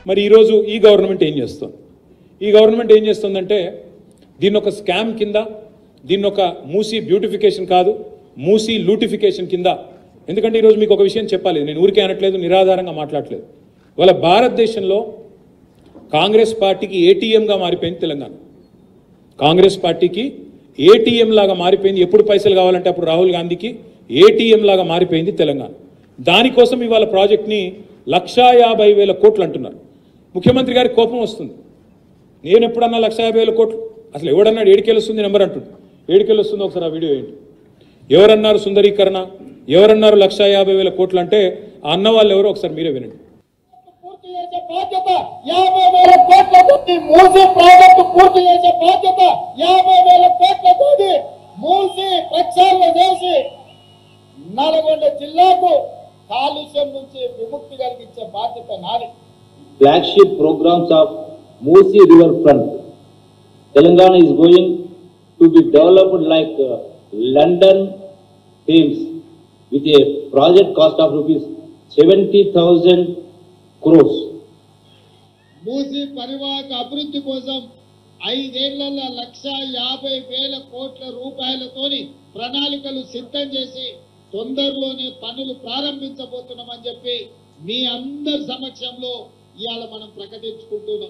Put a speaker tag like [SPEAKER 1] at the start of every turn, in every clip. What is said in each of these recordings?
[SPEAKER 1] మరి ఈరోజు ఈ గవర్నమెంట్ ఏం చేస్తుంది ఈ గవర్నమెంట్ ఏం చేస్తుందంటే దీన్ని ఒక స్కామ్ కింద దీన్ని ఒక మూసీ బ్యూటిఫికేషన్ కాదు మూసీ లూటిఫికేషన్ కింద ఎందుకంటే ఈరోజు మీకు ఒక విషయం చెప్పాలి నేను ఊరికే అనట్లేదు నిరాధారంగా మాట్లాడట్లేదు ఇవాళ భారతదేశంలో కాంగ్రెస్ పార్టీకి ఏటీఎంగా మారిపోయింది తెలంగాణ కాంగ్రెస్ పార్టీకి ఏటీఎం లాగా మారిపోయింది ఎప్పుడు పైసలు కావాలంటే అప్పుడు రాహుల్ గాంధీకి ఏటీఎం లాగా మారిపోయింది తెలంగాణ దానికోసం ఇవాళ ప్రాజెక్ట్ని లక్షా యాభై వేల కోట్లు అంటున్నారు ముఖ్యమంత్రి గారికి కోపం వస్తుంది నేను ఎప్పుడన్నా లక్ష యాభై వేల కోట్లు అసలు ఎవడన్నాడు ఏడికెళ్ళి వస్తుంది నెంబర్ అంటుంది ఏడికెళ్ళి వస్తుందో ఒకసారి ఆ వీడియో ఏంటి ఎవరన్నారు సుందరీకరణ ఎవరన్నారు లక్ష యాభై వేల కోట్లు అంటే ఆ అన్న వాళ్ళు ఎవరో ఒకసారి మీరే వినండి
[SPEAKER 2] పూర్తి చేసే బాధ్యత యాభై వేల కోట్లతో మూసి ప్రాజెక్టు పూర్తి చేసే బాధ్యత యాభై వేల కోట్లతో మూసి ప్రక్షాళన చేసి నల్గొండ జిల్లాకు కాలుష్యం నుంచి విముక్తి కలిగించే బాధ్యత నాది
[SPEAKER 3] flagship programs of Musi River Front. Telangana is going to be developed like uh, London Thames with a project cost of rupees 70,000 crores.
[SPEAKER 2] మూసి పరివాహక అభివృద్ధి కోసం ఐదేళ్లలో లక్ష యాభై వేల కోట్ల రూపాయలతోని ప్రణాళికలు సిద్ధం చేసి తొందరలోనే పనులు ప్రారంభించబోతున్నామని చెప్పి మీ అందరి సమక్షంలో ఇవాళ మనం ప్రకటించుకుంటున్నాం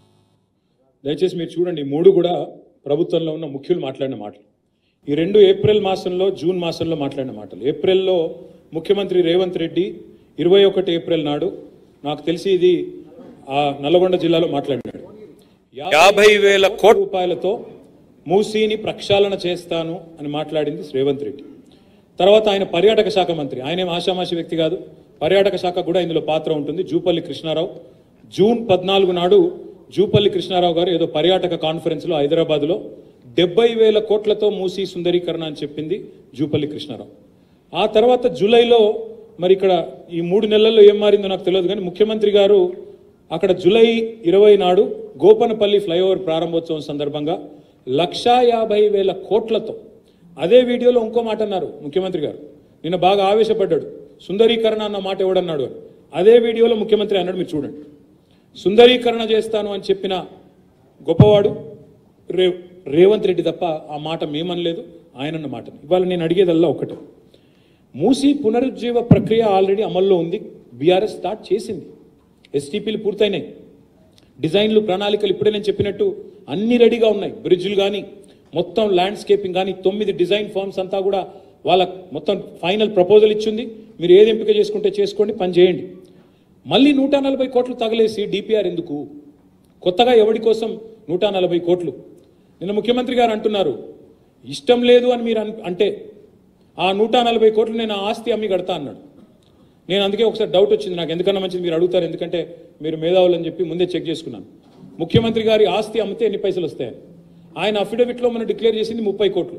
[SPEAKER 1] దయచేసి మీరు చూడండి ఈ మూడు కూడా ప్రభుత్వంలో ఉన్న ముఖ్యులు మాట్లాడిన మాటలు ఈ రెండు ఏప్రిల్ మాసంలో జూన్ మాసంలో మాట్లాడిన మాటలు ఏప్రిల్లో ముఖ్యమంత్రి రేవంత్ రెడ్డి ఇరవై ఒకటి ఏప్రిల్ నాడు నాకు తెలిసి ఇది ఆ నల్గొండ జిల్లాలో మాట్లాడినాడు యాభై వేల కోట్ల రూపాయలతో మూసీని ప్రక్షాళన చేస్తాను అని మాట్లాడింది రేవంత్ రెడ్డి తర్వాత ఆయన పర్యాటక శాఖ మంత్రి ఆయన ఏం ఆషామాషి వ్యక్తి కాదు పర్యాటక శాఖ కూడా ఇందులో పాత్ర ఉంటుంది జూపల్లి కృష్ణారావు జూన్ పద్నాలుగు నాడు జూపల్లి కృష్ణారావు గారు ఏదో పర్యాటక కాన్ఫరెన్స్లో హైదరాబాద్లో డెబ్బై వేల కోట్లతో మూసీ సుందరీకరణ అని చెప్పింది జూపల్లి కృష్ణారావు ఆ తర్వాత జూలైలో మరి ఇక్కడ ఈ మూడు నెలల్లో ఏం మారిందో నాకు తెలియదు కానీ ముఖ్యమంత్రి గారు అక్కడ జూలై ఇరవై నాడు గోపనపల్లి ఫ్లైఓవర్ ప్రారంభోత్సవం సందర్భంగా లక్షా యాభై వేల కోట్లతో అదే వీడియోలో ఇంకో మాట అన్నారు ముఖ్యమంత్రి గారు నిన్న బాగా ఆవేశపడ్డాడు సుందరీకరణ అన్న మాట ఎవడన్నాడు అని అదే వీడియోలో ముఖ్యమంత్రి అన్నాడు మీరు చూడండి సుందరీకరణ చేస్తాను అని చెప్పిన గొప్పవాడు రే రేవంత్ రెడ్డి తప్ప ఆ మాట మేమనలేదు ఆయన అన్న మాట ఇవాళ నేను అడిగేదల్లా ఒకటే మూసి పునరుజ్జీవ ప్రక్రియ ఆల్రెడీ అమల్లో ఉంది బీఆర్ఎస్ స్టార్ట్ చేసింది ఎస్టీపీలు పూర్తయినాయి డిజైన్లు ప్రణాళికలు ఇప్పుడే నేను చెప్పినట్టు అన్ని రెడీగా ఉన్నాయి బ్రిడ్జ్లు కానీ మొత్తం ల్యాండ్స్కేపింగ్ కానీ తొమ్మిది డిజైన్ ఫార్మ్స్ అంతా కూడా వాళ్ళ మొత్తం ఫైనల్ ప్రపోజల్ ఇచ్చింది మీరు ఏది ఎంపిక చేసుకుంటే చేసుకోండి పని చేయండి మళ్ళీ నూట నలభై కోట్లు తగలేసి డిపిఆర్ ఎందుకు కొత్తగా ఎవడి కోసం నూట నలభై కోట్లు నిన్న ముఖ్యమంత్రి గారు అంటున్నారు ఇష్టం లేదు అని మీరు అన్- అంటే ఆ నూట నలభై కోట్లు నేను ఆ ఆస్తి అమ్మి కడతా అన్నాడు నేను అందుకే ఒకసారి డౌట్ వచ్చింది నాకు ఎందుకన్నా మంచిది మీరు అడుగుతారు ఎందుకంటే మీరు మేధావులు అని చెప్పి ముందే చెక్ చేసుకున్నాను ముఖ్యమంత్రి గారి ఆస్తి అమ్మితే ఎన్ని పైసలు వస్తాయని ఆయన అఫిడవిట్లో మనం డిక్లేర్ చేసింది ముప్పై కోట్లు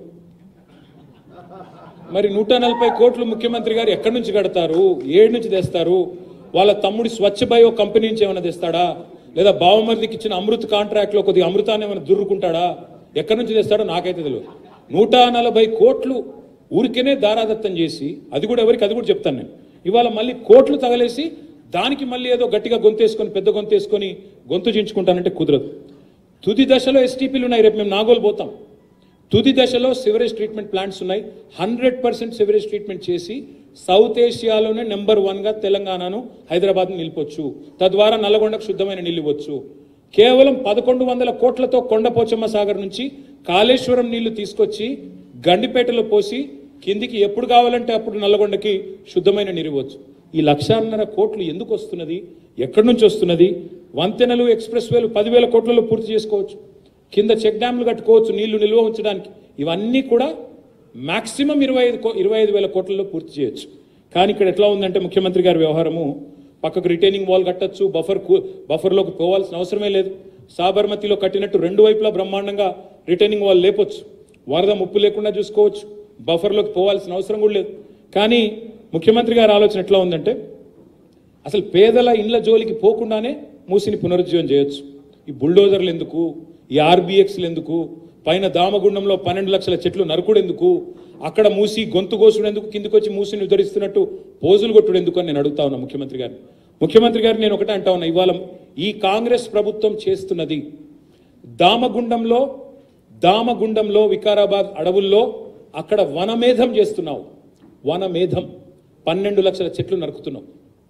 [SPEAKER 1] మరి నూట నలభై కోట్లు ముఖ్యమంత్రి గారు ఎక్కడి నుంచి కడతారు ఏడు నుంచి తెస్తారు వాళ్ళ తమ్ముడి స్వచ్ఛ బయో కంపెనీ నుంచి ఏమైనా తెస్తాడా లేదా బావమరిదికి ఇచ్చిన అమృత్ కాంట్రాక్ట్ లో కొద్దిగా అమృతాన్ని ఏమైనా దుర్రుకుంటాడా ఎక్కడి నుంచి తెస్తాడో నాకైతే తెలియదు నూట నలభై కోట్లు ఊరికేనే దారాదత్తం చేసి అది కూడా ఎవరికి అది కూడా చెప్తాను నేను ఇవాళ మళ్ళీ కోట్లు తగలేసి దానికి మళ్ళీ ఏదో గట్టిగా గొంతేసుకొని పెద్ద గొంతేసుకొని గొంతు చించుకుంటానంటే కుదరదు తుది దశలో ఎస్టీపీలు ఉన్నాయి రేపు మేము నాగోలు పోతాం తుది దశలో సివరేజ్ ట్రీట్మెంట్ ప్లాంట్స్ ఉన్నాయి హండ్రెడ్ పర్సెంట్ సివరేజ్ ట్రీట్మెంట్ చేసి సౌత్ ఏషియాలోనే నెంబర్ వన్గా తెలంగాణను హైదరాబాద్ నిలిపొచ్చు తద్వారా నల్లగొండకు శుద్ధమైన నీళ్ళు ఇవ్వచ్చు కేవలం పదకొండు వందల కోట్లతో కొండపోచమ్మ సాగర్ నుంచి కాళేశ్వరం నీళ్లు తీసుకొచ్చి గండిపేటలో పోసి కిందికి ఎప్పుడు కావాలంటే అప్పుడు నల్లగొండకి శుద్ధమైన నీరు ఇవ్వచ్చు ఈ లక్షన్నర కోట్లు ఎందుకు వస్తున్నది ఎక్కడి నుంచి వస్తున్నది వంతెనలు ఎక్స్ప్రెస్ వేలు పదివేల కోట్లలో పూర్తి చేసుకోవచ్చు కింద చెక్ డ్యామ్లు కట్టుకోవచ్చు నీళ్లు నిల్వ ఉంచడానికి ఇవన్నీ కూడా మాక్సిమం ఇరవై ఐదు కో- ఇరవై ఐదు వేల కోట్లలో పూర్తి చేయొచ్చు కానీ ఇక్కడ ఎట్లా ఉందంటే ముఖ్యమంత్రి గారి వ్యవహారము పక్కకు రిటైనింగ్ వాల్ కట్టొచ్చు బఫర్ కు- బఫర్లోకి పోవాల్సిన అవసరమే లేదు సాబర్మతిలో కట్టినట్టు రెండు వైపులా బ్రహ్మాండంగా రిటైనింగ్ వాల్ లేపొచ్చు వరద ముప్పు లేకుండా చూసుకోవచ్చు బఫర్లోకి పోవాల్సిన అవసరం కూడా లేదు కానీ ముఖ్యమంత్రి గారి ఆలోచన ఎట్లా ఉందంటే అసలు పేదల ఇండ్ల జోలికి పోకుండానే మూసిని పునరుజ్జీవం చేయొచ్చు ఈ బుల్డోజర్లు ఎందుకు ఈ ఆర్బీఎక్స్లు ఎందుకు పైన దామగుండంలో పన్నెండు లక్షల చెట్లు నరుకుడు ఎందుకు అక్కడ మూసి గొంతు కోసుడు ఎందుకు కిందికి వచ్చి మూసిని ఉద్ధరిస్తున్నట్టు పోజులు కొట్టుడు ఎందుకు అని నేను అడుగుతా ఉన్నా ముఖ్యమంత్రి గారిని ముఖ్యమంత్రి గారిని నేను ఒకటే అంటా ఉన్నా ఇవాళ ఈ కాంగ్రెస్ ప్రభుత్వం చేస్తున్నది దామగుండంలో దామగుండంలో వికారాబాద్ అడవుల్లో అక్కడ వనమేధం చేస్తున్నావు వనమేధం పన్నెండు లక్షల చెట్లు నరుకుతున్నావు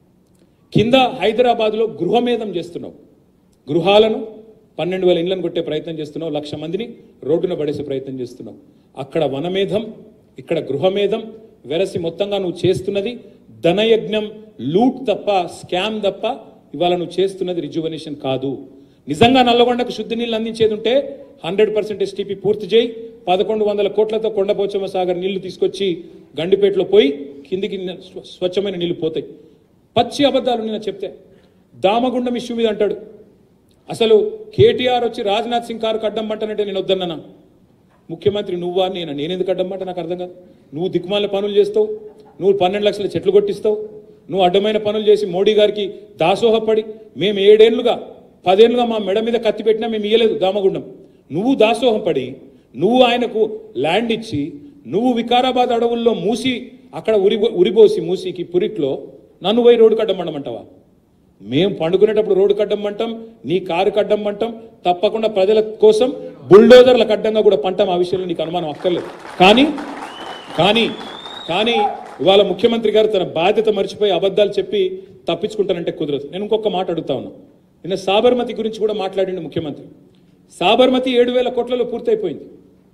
[SPEAKER 1] కింద హైదరాబాద్లో గృహమేధం చేస్తున్నావు గృహాలను పన్నెండు వేల ఇండ్లను కొట్టే ప్రయత్నం చేస్తున్నావు లక్ష మందిని రోడ్డున పడేసే ప్రయత్నం చేస్తున్నావు అక్కడ వనమేధం ఇక్కడ గృహమేధం వెరసి మొత్తంగా నువ్వు చేస్తున్నది ధనయజ్ఞం లూట్ తప్ప స్కామ్ తప్ప ఇవాళ నువ్వు చేస్తున్నది రిజువనేషన్ కాదు నిజంగా నల్లగొండకు శుద్ధి నీళ్ళు అందించేది ఉంటే హండ్రెడ్ పర్సెంట్ ఎస్టీపీ పూర్తి చేయి పదకొండు వందల కోట్లతో కొండపోచమ్మ సాగర్ నీళ్లు తీసుకొచ్చి గండిపేటలో పోయి కిందికి ని- స్వ- స్వచ్ఛమైన నీళ్లు పోతాయి పచ్చి అబద్ధాలు నేను చెప్తే దామగుండం ఇష్యూ మీద అంటాడు అసలు కేటీఆర్ వచ్చి రాజ్నాథ్ సింగ్ కారు కడ్డమ్మంటానంటే నేను వద్దన్నా ముఖ్యమంత్రి నువ్వా నేను నేనెందుకు అడ్డమ్మంట నాకు అర్థం కాదు నువ్వు దిక్కుమాల పనులు చేస్తావు నువ్వు పన్నెండు లక్షల చెట్లు కొట్టిస్తావు నువ్వు అడ్డమైన పనులు చేసి మోడీ గారికి దాసోహపడి మేము ఏడేళ్లుగా పదేళ్లుగా మా మెడ మీద కత్తి పెట్టినా మేము ఇయ్యలేదు దామగుండం నువ్వు దాసోహపడి నువ్వు ఆయనకు ల్యాండ్ ఇచ్చి నువ్వు వికారాబాద్ అడవుల్లో మూసి అక్కడ ఉరి ఉరిపోసి మూసికి పురిట్లో నన్ను పోయి రోడ్డు కట్టమండమంటావా మేము పండుకునేటప్పుడు రోడ్డు కడ్డమ్మంటాం నీ కారు కడ్డమ్మంటాం తప్పకుండా ప్రజల కోసం బుల్డోజర్ల కడ్డంగా కూడా పంటాం ఆ విషయంలో నీకు అనుమానం అక్కర్లేదు కానీ కానీ కానీ ఇవాళ ముఖ్యమంత్రి గారు తన బాధ్యత మర్చిపోయి అబద్ధాలు చెప్పి తప్పించుకుంటానంటే కుదరదు నేను ఇంకొక మాట అడుగుతా ఉన్నా నిన్న సాబర్మతి గురించి కూడా మాట్లాడిండు ముఖ్యమంత్రి సాబర్మతి ఏడు వేల కోట్లలో పూర్తయిపోయింది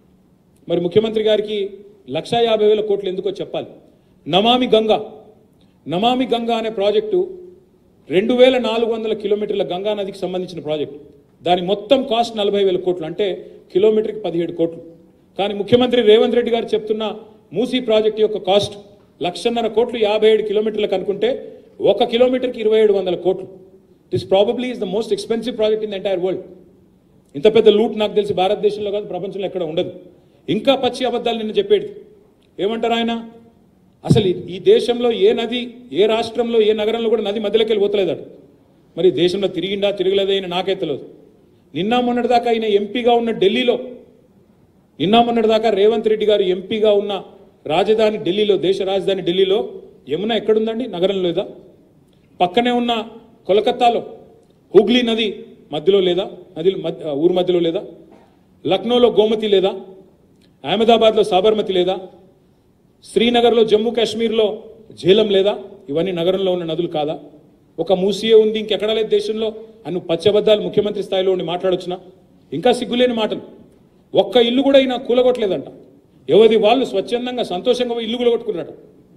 [SPEAKER 1] మరి ముఖ్యమంత్రి గారికి లక్షా యాభై వేల కోట్లు ఎందుకో చెప్పాలి నమామి గంగా నమామి గంగా అనే ప్రాజెక్టు రెండు వేల నాలుగు వందల కిలోమీటర్ల గంగా నదికి సంబంధించిన ప్రాజెక్టు దాని మొత్తం కాస్ట్ నలభై వేల కోట్లు అంటే కిలోమీటర్కి పదిహేడు కోట్లు కానీ ముఖ్యమంత్రి రేవంత్ రెడ్డి గారు చెప్తున్న మూసీ ప్రాజెక్టు యొక్క కాస్ట్ లక్షన్నర కోట్లు యాభై ఏడు కిలోమీటర్లకు అనుకుంటే ఒక కిలోమీటర్కి ఇరవై ఏడు వందల కోట్లు this probably is the most expensive project in the entire world ఇంత పెద్ద లూట్ నాకు తెలిసి భారతదేశంలో కాదు ప్రపంచంలో ఎక్కడ ఉండదు ఇంకా పచ్చి అబద్ధాలు నిన్న చెప్పేది ఏమంటారు ఆయన అసలు ఈ- ఈ దేశంలో ఏ నది ఏ రాష్ట్రంలో ఏ నగరంలో కూడా నది మధ్యలోకి వెళ్ళి పోతలేదట మరి దేశంలో తిరిగిందా తిరగలేదా అయినా నాకే తెలియదు నిన్న మొన్నటి దాకా ఆయన ఎంపీగా ఉన్న ఢిల్లీలో నిన్న మొన్నటి దాకా రేవంత్ రెడ్డి గారు ఎంపీగా ఉన్న రాజధాని ఢిల్లీలో దేశ రాజధాని ఢిల్లీలో యమున ఎక్కడుందండి నగరం లేదా పక్కనే ఉన్న కోలకత్తాలో హుగ్లీ నది మధ్యలో లేదా నది మధ్య- ఊరు మధ్యలో లేదా లక్నోలో గోమతి లేదా అహ్మదాబాద్లో సాబర్మతి లేదా శ్రీనగర్లో జమ్మూ కాశ్మీర్లో జేలం లేదా ఇవన్నీ నగరంలో ఉన్న నదులు కాదా ఒక మూసియే ఉంది ఇంకెక్కడా లేదు దేశంలో అను పచ్చబద్దాలు ముఖ్యమంత్రి స్థాయిలో ఉండి మాట్లాడొచ్చునా ఇంకా సిగ్గులేని మాటలు ఒక్క ఇల్లు కూడా ఈయన కూలగొట్టలేదంట ఎవరి వాళ్ళు స్వచ్ఛందంగా సంతోషంగా పోయి ఇల్లు కూలగొట్టుకున్నారట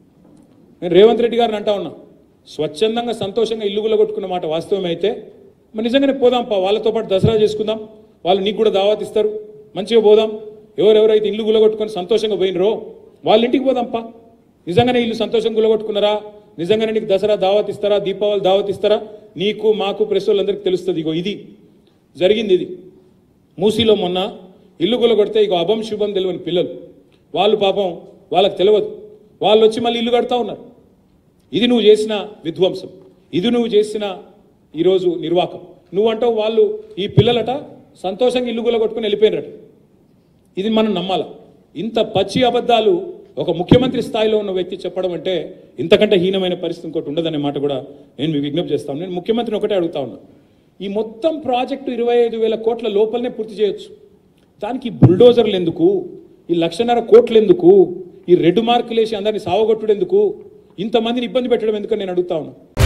[SPEAKER 1] నేను రేవంత్ రెడ్డి గారిని అంటా ఉన్నా స్వచ్ఛందంగా సంతోషంగా ఇల్లు కూలగొట్టుకున్న మాట వాస్తవం అయితే మరి నిజంగానే పోదాం పా వాళ్ళతో పాటు దసరా చేసుకుందాం వాళ్ళు నీకు కూడా దావాత్ ఇస్తారు మంచిగా పోదాం ఎవరెవరైతే ఇల్లు గులగొట్టుకొని సంతోషంగా పోయినరో వాళ్ళ ఇంటికి పోదాంపా నిజంగానే ఇల్లు సంతోషంగా గులగొట్టుకున్నారా నిజంగానే నీకు దసరా దావత్ ఇస్తారా దీపావళి దావత్ ఇస్తారా నీకు మాకు ప్రెస్ వాళ్ళందరికీ తెలుస్తుంది ఇగో ఇది జరిగింది ఇది మూసీలో మొన్న ఇల్లు గులగొడితే ఇక అభం శుభం తెలియని పిల్లలు వాళ్ళు పాపం వాళ్ళకి తెలియదు వాళ్ళు వచ్చి మళ్ళీ ఇల్లు కడతా ఉన్నారు ఇది నువ్వు చేసిన విధ్వంసం ఇది నువ్వు చేసిన ఈరోజు నిర్వాకం నువ్వంటావు వాళ్ళు ఈ పిల్లలట సంతోషంగా ఇల్లు గులగొట్టుకుని వెళ్ళిపోయినరట ఇది మనం నమ్మాల ఇంత పచ్చి అబద్ధాలు ఒక ముఖ్యమంత్రి స్థాయిలో ఉన్న వ్యక్తి చెప్పడం అంటే ఇంతకంటే హీనమైన పరిస్థితి ఇంకోటి ఉండదనే మాట కూడా నేను మీకు విజ్ఞప్తి చేస్తాను నేను ముఖ్యమంత్రిని ఒకటే అడుగుతా ఉన్నా ఈ మొత్తం ప్రాజెక్టు ఇరవై ఐదు వేల కోట్ల లోపలనే పూర్తి చేయొచ్చు దానికి ఈ బుల్డోజర్లు ఎందుకు ఈ లక్షన్నర కోట్లు ఎందుకు ఈ రెడ్ మార్కులు వేసి అందరినీ సావగొట్టుడు ఎందుకు ఇంతమందిని ఇబ్బంది పెట్టడం ఎందుకని నేను అడుగుతా ఉన్నా